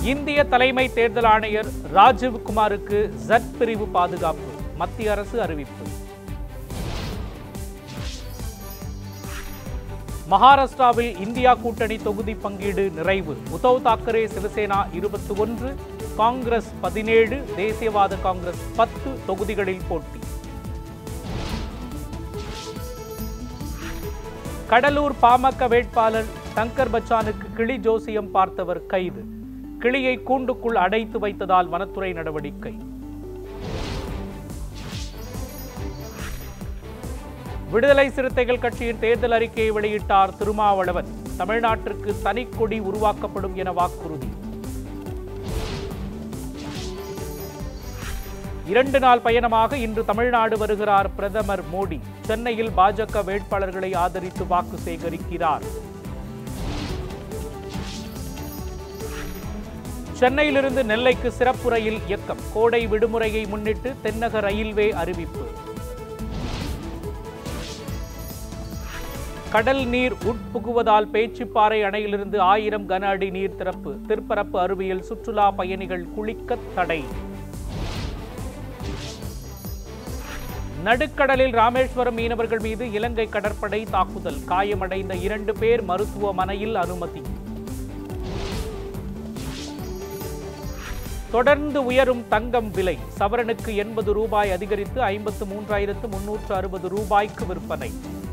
இந்திய தலைமை தேர்தல் ஆணையர் ராஜீவ் குமாருக்கு ஜட் பிரிவு பாதுகாப்பு மத்திய அரசு அறிவிப்பு மகாராஷ்டிராவில் இந்தியா கூட்டணி தொகுதி பங்கீடு நிறைவு உத்தவ் தாக்கரே சிவசேனா இருபத்தி ஒன்று காங்கிரஸ் பதினேழு தேசியவாத காங்கிரஸ் பத்து தொகுதிகளில் போட்டி கடலூர் பாமக வேட்பாளர் சங்கர் பச்சானுக்கு கிளி ஜோசியம் பார்த்தவர் கைது கிளியை கூண்டுக்குள் அடைத்து வைத்ததால் வனத்துறை நடவடிக்கை விடுதலை சிறுத்தைகள் கட்சியின் தேர்தல் அறிக்கையை வெளியிட்டார் திருமாவளவன் தமிழ்நாட்டிற்கு தனிக்கொடி உருவாக்கப்படும் என வாக்குறுதி இரண்டு நாள் பயணமாக இன்று தமிழ்நாடு வருகிறார் பிரதமர் மோடி சென்னையில் பாஜக வேட்பாளர்களை ஆதரித்து வாக்கு சேகரிக்கிறார் சென்னையிலிருந்து நெல்லைக்கு சிறப்பு ரயில் இயக்கம் கோடை விடுமுறையை முன்னிட்டு தென்னக ரயில்வே அறிவிப்பு கடல் நீர் உட்புகுவதால் பேச்சிப்பாறை அணையிலிருந்து ஆயிரம் கன அடி நீர் திறப்பு திருப்பரப்பு அருவியில் சுற்றுலா பயணிகள் குளிக்க தடை நடுக்கடலில் ராமேஸ்வரம் மீனவர்கள் மீது இலங்கை கடற்படை தாக்குதல் காயமடைந்த இரண்டு பேர் மருத்துவமனையில் அனுமதி தொடர்ந்து உயரும் தங்கம் விலை சவரனுக்கு எண்பது ரூபாய் அதிகரித்து ஐம்பத்து மூன்றாயிரத்து முன்னூற்று அறுபது ரூபாய்க்கு விற்பனை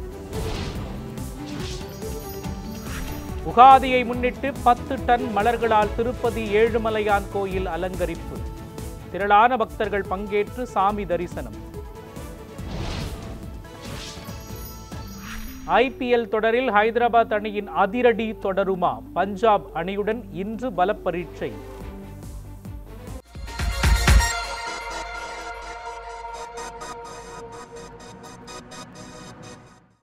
உகாதியை முன்னிட்டு பத்து டன் மலர்களால் திருப்பதி ஏழுமலையான் கோயில் அலங்கரிப்பு திரளான பக்தர்கள் பங்கேற்று சாமி தரிசனம் ஐபிஎல் தொடரில் ஹைதராபாத் அணியின் அதிரடி தொடருமா பஞ்சாப் அணியுடன் இன்று பலப்பரீட்சை